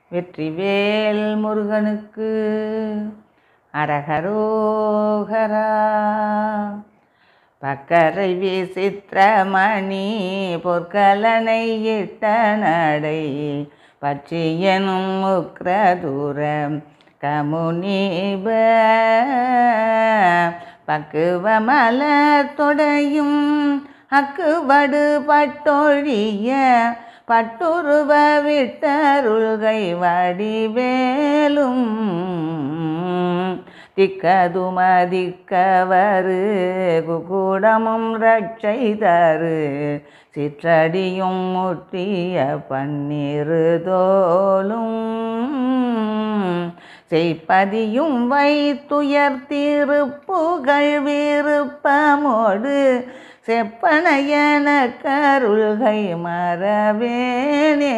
வெற்றிவேல் முருகனுக்கு அரகரோகரா பக்கரை விசித்திரமணி பொற்கலனை இட்ட நடை பற்றியனும் உக்ரதூரம் கமுனீப பக்குவமல தொடையும் அக்குவடு பட்டொழிய பட்டுருவ விட்டருள்கை வடிவேலும் திக்கதுமதிக்கவரு குகுடமும் ரட்சை தரு சிற்றடியும் முட்டிய பன்னிரு தோலும் செய்ப்பதியும் வைத்துயர் திருப்புகழ் விருப்பமோடு செப்பனையன கருள்கை மறவேனே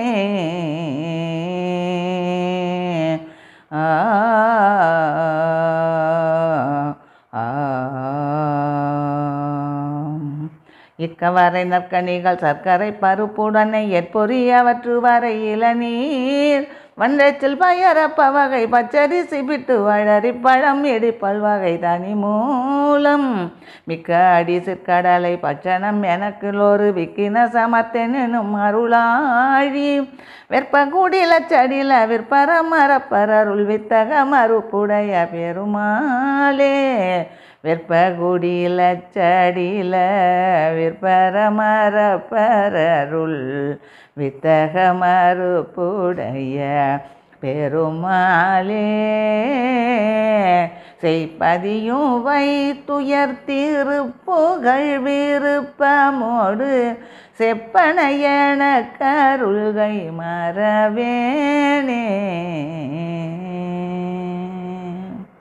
ஆ ஆ இக்கவரை நற்கனிகள் சர்க்கரை பருப்புடனே எற்பொறியவற்று வரை இளநீர் வண்டச்சில் பயரப்ப வகை பச்சரிசி பிட்டு வளரி பழம் இடிப்பல் வகை தனி மூலம் மிக்க அடி சிற்கடலை பச்சனம் எனக்கு ஒரு விக்கின சமத்தெனும் அருளாழி வெற்ப குடில சடில விற்பர மரப்பரருள் வித்தக மறுப்புடைய பெருமாளே வெற்ப குடில சடில விற்பர மரப்பரருள் வித்தக மறுப்புடைய பெருமாளே செய்ப்பதியும் வைத்துயர் திருப்புகழ் விருப்பமோடு செப்பனையன கருள்கை மறவேனே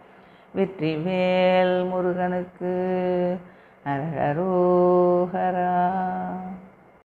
வெற்றிவேல் முருகனுக்கு அரகரோகரா